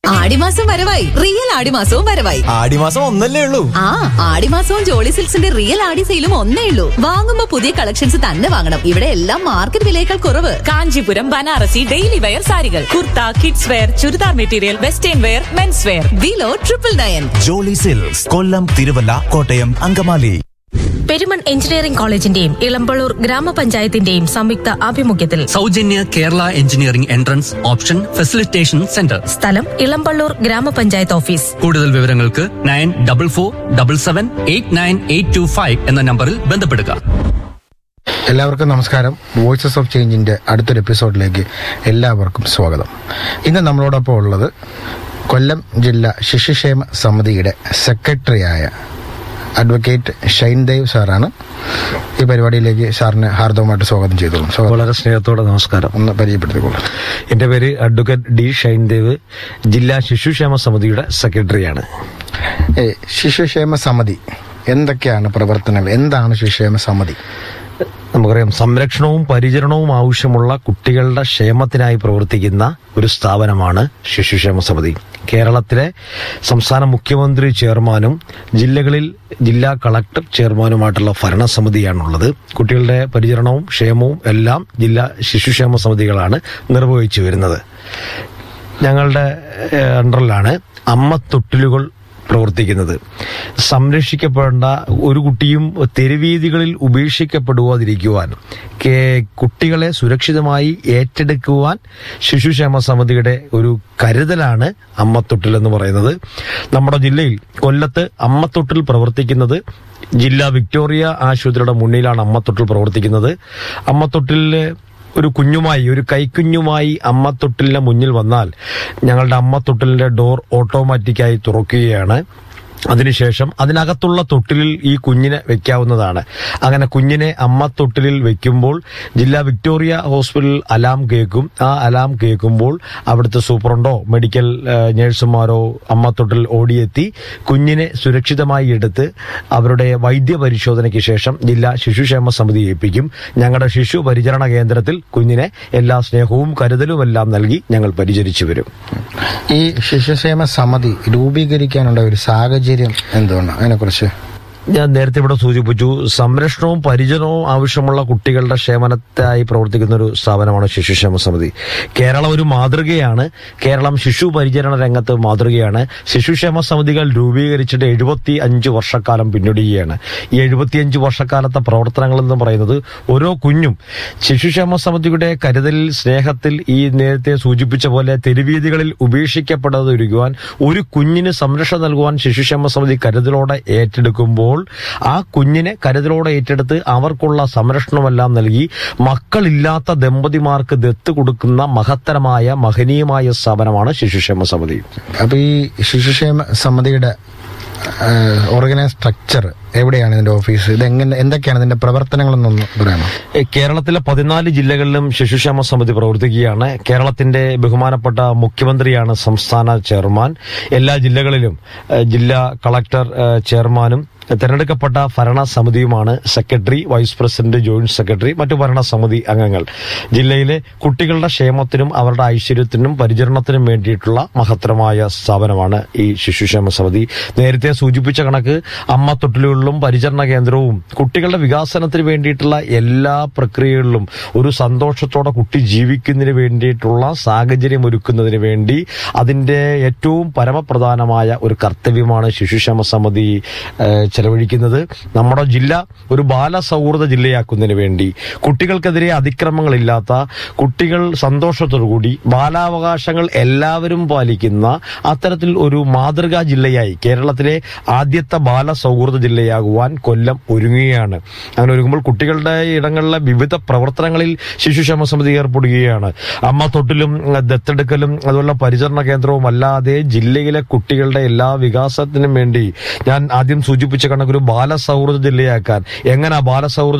ആടിമാസം വരവായി റിയൽ ആടിമാസവും വരവായി ആടിമാസം ഒന്നല്ലേ ഉള്ളൂ ആ ആടിമാസവും ജോളി സിൽക്സിന്റെ റിയൽ ആടി സെയിലും ഒന്നേ ഉള്ളൂ വാങ്ങുമ്പോ പുതിയ കളക്ഷൻസ് തന്നെ വാങ്ങണം ഇവിടെ എല്ലാം മാർക്കറ്റ് വിലയേക്കാൾ കുറവ് കാഞ്ചീപുരം ബനാറസി ഡെയിലി വെയർ സാരികൾ kurta kids wear churidar material western wear men's wear below triple nine Jolly Silks Kollam Thiruvalla Kottayam Angamaly Perumon engineering കോളേജിന്റെയും ഇളമ്പള്ളൂർ ഗ്രാമപഞ്ചായത്തിന്റെയും സംയുക്ത ആഭിമുഖ്യത്തിൽ സൗജന്യ Kerala engineering entrance option facilitation centre സ്ഥലം ഇളമ്പള്ളൂർ ഗ്രാമപഞ്ചായത്ത് ഓഫീസ് കൂടുതൽ വിവരങ്ങൾക്ക് nine double four double seven eight nine eight two five എന്ന നമ്പറിൽ ബന്ധപ്പെടുക എല്ലാവർക്കും നമസ്കാരം വോയിസസ് ഓഫ് ചേഞ്ചിന്റെ അടുത്തൊരു എപ്പിസോഡിലേക്ക് എല്ലാവർക്കും സ്വാഗതം ഇന്ന് നമ്മളോടൊപ്പം ഉള്ളത് കൊല്ലം ജില്ലാ ശിശുക്ഷേമ സമിതിയുടെ സെക്രട്ടറിയായ അഡ്വക്കേറ്റ് ഷൈൻ ദേവ് സാറാണ് ഈ പരിപാടിയിലേക്ക് സാറിന് ഹാർദവമായിട്ട് സ്വാഗതം ചെയ്തോളും സ്വാഗതം വളരെ സ്നേഹത്തോടെ നമസ്കാരം ഒന്ന് പരിചയപ്പെടുത്തിക്കോളൂ എന്റെ പേര് അഡ്വക്കേറ്റ് ഡി ഷൈൻദേവ് ജില്ലാ ശിശുക്ഷേമ സമിതിയുടെ സെക്രട്ടറിയാണ് ഏ, ശിശുക്ഷേമ സമിതി എന്തൊക്കെയാണ് പ്രവർത്തനങ്ങൾ എന്താണ് ശിശുക്ഷേമ സമിതി നമുക്കറിയാം സംരക്ഷണവും പരിചരണവും ആവശ്യമുള്ള കുട്ടികളുടെ ക്ഷേമത്തിനായി പ്രവർത്തിക്കുന്ന ഒരു സ്ഥാപനമാണ് ശിശുക്ഷേമ സമിതി കേരളത്തിലെ സംസ്ഥാന മുഖ്യമന്ത്രി ചെയർമാനും ജില്ലകളിൽ ജില്ലാ കളക്ടർ ചെയർമാനുമായിട്ടുള്ള ഭരണസമിതിയാണുള്ളത് കുട്ടികളുടെ പരിചരണവും ക്ഷേമവും എല്ലാം ജില്ലാ ശിശുക്ഷേമ സമിതികളാണ് നിർവഹിച്ചു വരുന്നത് ഞങ്ങളുടെ ഏഹ്, അണ്ടറിലാണ് അമ്മ തൊട്ടിലുകൾ പ്രവർത്തിക്കുന്നത് സംരക്ഷിക്കപ്പെടേണ്ട ഒരു കുട്ടിയും തെരുവീതികളിൽ ഉപേക്ഷിക്കപ്പെടുവാതിരിക്കുവാൻ കേ- കുട്ടികളെ സുരക്ഷിതമായി ഏറ്റെടുക്കുവാൻ ശിശുക്ഷേമ സമിതിയുടെ ഒരു കരുതലാണ് അമ്മത്തൊട്ടിൽ എന്ന് പറയുന്നത് നമ്മുടെ ജില്ലയിൽ കൊല്ലത്ത് അമ്മത്തൊട്ടിൽ പ്രവർത്തിക്കുന്നത് ജില്ലാ വിക്ടോറിയ ആശുപത്രിയുടെ മുന്നിലാണ് അമ്മത്തൊട്ടിൽ പ്രവർത്തിക്കുന്നത് അമ്മത്തൊട്ടിലെ ഒരു കുഞ്ഞുമായി ഒരു കൈക്കുഞ്ഞുമായി അമ്മത്തൊട്ടിലിന്റെ മുന്നിൽ വന്നാൽ ഞങ്ങളുടെ അമ്മത്തൊട്ടിലിന്റെ ഡോർ ഓട്ടോമാറ്റിക്കായി തുറക്കുകയാണ് അതിനുശേഷം അതിനകത്തുള്ള തൊട്ടിലിൽ ഈ കുഞ്ഞിനെ വെക്കാവുന്നതാണ് അങ്ങനെ കുഞ്ഞിനെ അമ്മ തൊട്ടിലിൽ വെക്കുമ്പോൾ ജില്ലാ വിക്ടോറിയ ഹോസ്പിറ്റൽ അലാം കേൾക്കും ആ അലാം കേൾക്കുമ്പോൾ അവിടുത്തെ സൂപ്രണ്ടോ മെഡിക്കൽ ഏഹ്, നഴ്സുമാരോ അമ്മ തൊട്ടിൽ ഓടിയെത്തി കുഞ്ഞിനെ സുരക്ഷിതമായി എടുത്ത് അവരുടെ വൈദ്യ പരിശോധനയ്ക്ക് ശേഷം ജില്ലാ ശിശുക്ഷേമ സമിതി ഏൽപ്പിക്കും ഞങ്ങളുടെ ശിശു പരിചരണ കേന്ദ്രത്തിൽ കുഞ്ഞിനെ എല്ലാ സ്നേഹവും കരുതലുമെല്ലാം നൽകി ഞങ്ങൾ പരിചരിച്ചു വരും ഈ ശിശുക്ഷേമ സമിതി രൂപീകരിക്കാനുള്ള ഒരു സാഹചര്യം എന്തുകൊണ്ട് അതിനെക്കുറിച്ച് ഞാൻ നേരത്തെ ഇവിടെ സൂചിപ്പിച്ചു സംരക്ഷണവും പരിചരണവും ആവശ്യമുള്ള കുട്ടികളുടെ ക്ഷേമനത്തിനായി പ്രവർത്തിക്കുന്ന ഒരു സ്ഥാപനമാണ് ശിശുക്ഷേമ സമിതി കേരളം ഒരു മാതൃകയാണ് കേരളം ശിശു പരിചരണ രംഗത്ത് മാതൃകയാണ് ശിശുക്ഷേമ സമിതികൾ രൂപീകരിച്ചിട്ട് എഴുപത്തി അഞ്ച് വർഷക്കാലം പിന്നിടുകയാണ് ഈ എഴുപത്തിയഞ്ച് വർഷക്കാലത്തെ പ്രവർത്തനങ്ങൾ എന്ന് പറയുന്നത് ഓരോ കുഞ്ഞും ശിശുക്ഷേമ സമിതിയുടെ കരുതലിൽ സ്നേഹത്തിൽ ഈ നേരത്തെ സൂചിപ്പിച്ച പോലെ തെരുവീതികളിൽ ഉപേക്ഷിക്കപ്പെടാതിരിക്കുവാൻ ഒരു കുഞ്ഞിന് സംരക്ഷണം നൽകുവാൻ ശിശുക്ഷേമ സമിതി കരുതലോടെ ഏറ്റെടുക്കുമ്പോൾ ആ കുഞ്ഞിനെ കരുതലോടെ ഏറ്റെടുത്ത് അവർക്കുള്ള സംരക്ഷണമെല്ലാം നൽകി മക്കളില്ലാത്ത ദമ്പതിമാർക്ക് ദത്ത് കൊടുക്കുന്ന മഹത്തരമായ മഹനീയമായ സ്ഥാപനമാണ് ശിശുക്ഷേമ സമിതി അപ്പൊ ഈ ശിശുക്ഷേമ സമിതിയുടെ ഓർഗനൈസ് സ്ട്രക്ചർ എവിടെയാണ് ഇതിന്റെ ഓഫീസ് ഇത് എങ്ങനെ എന്തൊക്കെയാണ് ഇതിന്റെ പ്രവർത്തനങ്ങളെന്നൊന്ന് പറയാമോ ഏ, കേരളത്തിലെ പതിനാല് ജില്ലകളിലും ശിശുക്ഷേമ സമിതി പ്രവർത്തിക്കുകയാണ് കേരളത്തിന്റെ ബഹുമാനപ്പെട്ട മുഖ്യമന്ത്രിയാണ് സംസ്ഥാന ചെയർമാൻ എല്ലാ ജില്ലകളിലും ഏ, ജില്ലാ കളക്ടർ ഏ, ചെയർമാനും തെരഞ്ഞെടുക്കപ്പെട്ട ഭരണസമിതിയുമാണ് secretary vice president joint secretary മറ്റു ഭരണസമിതി അംഗങ്ങൾ ജില്ലയിലെ കുട്ടികളുടെ ക്ഷേമത്തിനും അവരുടെ ഐശ്വര്യത്തിനും പരിചരണത്തിനും വേണ്ടിയിട്ടുള്ള മഹത്തരമായ സ്ഥാപനമാണ് ഈ ശിശുക്ഷേമ സമിതി നേരത്തെ സൂചിപ്പിച്ച കണക്ക് അമ്മ തൊട്ടിലുകളിലും പരിചരണ കേന്ദ്രവും കുട്ടികളുടെ വികാസനത്തിന് വേണ്ടിയിട്ടുള്ള എല്ലാ പ്രക്രിയകളിലും ഒരു സന്തോഷത്തോടെ കുട്ടി ജീവിക്കുന്നതിന് വേണ്ടിയിട്ടുള്ള സാഹചര്യം ഒരുക്കുന്നതിന് വേണ്ടി അതിന്റെ ഏറ്റവും പരമപ്രധാനമായ ഒരു കർത്തവ്യമാണ് ശിശുക്ഷേമ സമിതി ഏഹ്, ചെലവഴിക്കുന്നത് നമ്മുടെ ജില്ല ഒരു ബാലസൗഹൃദ ജില്ലയാക്കുന്നതിന് വേണ്ടി കുട്ടികൾക്കെതിരെ അതിക്രമങ്ങളില്ലാത്ത കുട്ടികൾ സന്തോഷത്തോടുകൂടി ബാലാവകാശങ്ങൾ എല്ലാവരും പാലിക്കുന്ന അത്തരത്തിൽ ഒരു മാതൃകാ ജില്ലയായി കേരളത്തിലെ ആദ്യത്തെ ബാലസൗഹൃദ ജില്ലയാകുവാൻ കൊല്ലം ഒരുങ്ങുകയാണ് അങ്ങനെ ഒരുങ്ങുമ്പോൾ കുട്ടികളുടെ ഇടങ്ങളിലെ വിവിധ പ്രവർത്തനങ്ങളിൽ ശിശുക്ഷേമ സമിതി ഏർപ്പെടുകയാണ് അമ്മ തൊട്ടിലും അഹ് ദത്തെടുക്കലും അതുപോലെ പരിചരണ കേന്ദ്രവും അല്ലാതെ ജില്ലയിലെ കുട്ടികളുടെ എല്ലാ വികാസത്തിനും വേണ്ടി ഞാൻ ആദ്യം സൂചിപ്പിച്ച കണക്കൊരു ബാലസൗഹൃദ ജില്ലയാക്കാൻ എങ്ങനെ ആ ബാലസൗഹൃദ